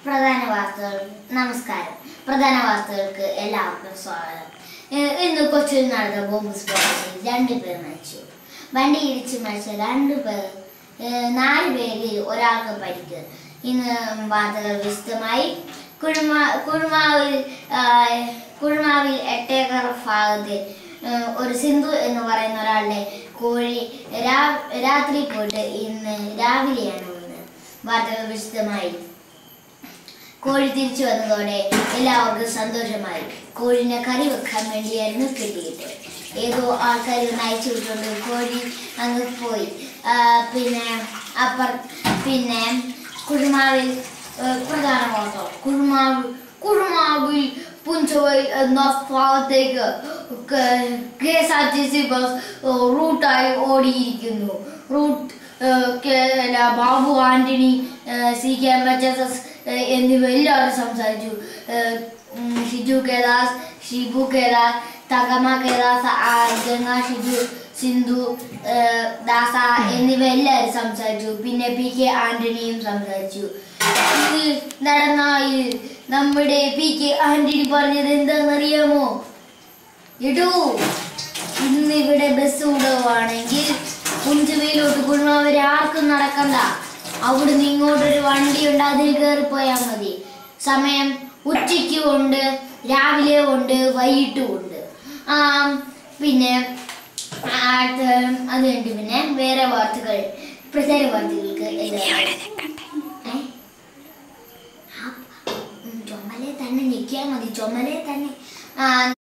പ്രധാന വാർത്തകൾ നമസ്കാരം പ്രധാന വാർത്തകൾക്ക് എല്ലാവർക്കും സ്വാഗതം ഏഹ് ഇന്ന് കൊച്ചിയിൽ നടന്ന ബോംബ് സ്ഫോടനത്തിൽ രണ്ട് പേർ മരിച്ചു വണ്ടി ഇടിച്ച് മരിച്ച രണ്ട് പേർ ഏഹ് നാല് പേരിൽ ഒരാൾക്ക് പരിക്ക് ഇന്ന് വാർത്തകൾ വിശദമായി കുഴുമ കുഴുമാവിൽ ആഹ്, കുഴുമാവിൽ എട്ടേക്കർ ഭാഗത്ത് ഏഹ്, ഒരു സിന്ധു എന്ന് പറയുന്ന ഒരാളുടെ കോഴി രാ- രാത്രി പോയിട്ട് ഇന്ന് രാവിലെയാണ് വന്നത് വാർത്തകൾ വിശദമായി കോഴി തിരിച്ചു വന്നതോടെ എല്ലാവർക്കും സന്തോഷമായി കോഴിനെ കറി വെക്കാൻ വേണ്ടിയായിരുന്നു കിട്ടിയിട്ട് ഏതോ ആൾക്കാർ നയിച്ചു വിട്ടുകൊണ്ട് കോഴി അങ്ങ് പോയി ആ, പിന്നെ അപ്പർ പിന്നെ കുഴുമാവിൽ ഏ, പ്രധാന വാർത്ത കുഴുമാവ് കുഴുമാവിൽ പുഞ്ചവൈ എന്ന ഭാഗത്തേക്ക് K S R T C bus റൂട്ടായി ഓടിയിരിക്കുന്നു റൂട്ട് ഏഹ് കെ- അല്ല, ബാബു ആന്റണി ഏഹ് C K M H S S ഏഹ് എന്നിവ എല്ലാവരും സംസാരിച്ചു ഏഹ് ഉം ഷിജു കേദാസ് ഷിബു കേദാസ് തകമ കേദാസ് ആ, ഗംഗ ഷിജു സിന്ധു ഏഹ് ദാസ എന്നിവ എല്ലാവരും സംസാരിച്ചു പിന്നെ പി കെ ആന്റണിയും സംസാരിച്ചു ഇത് നടന്ന ഈ നമ്മുടെ പി കെ ആന്റണി പറഞ്ഞത് എന്താണെന്നറിയാമോ ഇടൂ ഇന്ന് ഇവിടെ ബസ് വിടുവാണെങ്കിൽ കുഞ്ചുവയിലോട്ട് കുഴുമാവരെ ആർക്കും നടക്കണ്ട അവിടുന്ന് ഇങ്ങോട്ടൊരു വണ്ടി ഉണ്ട് അതിൽ കയറി പോയാൽ മതി സമയം ഉച്ചയ്ക്കും ഉണ്ട് രാവിലെ ഉണ്ട് വൈകിട്ടും ഉണ്ട് ആ പിന്നെ ആ, അത് അത് കഴിഞ്ഞ് പിന്നെ വേറെ വാർത്തകൾ പ്രധാന വാർത്തകൾക്ക് എല്ലാ- ഏ? ആ, ഉം, ചുമലേ തന്നെ നിൽക്കിയാൽ മതി ചുമലേ തന്നെ ആ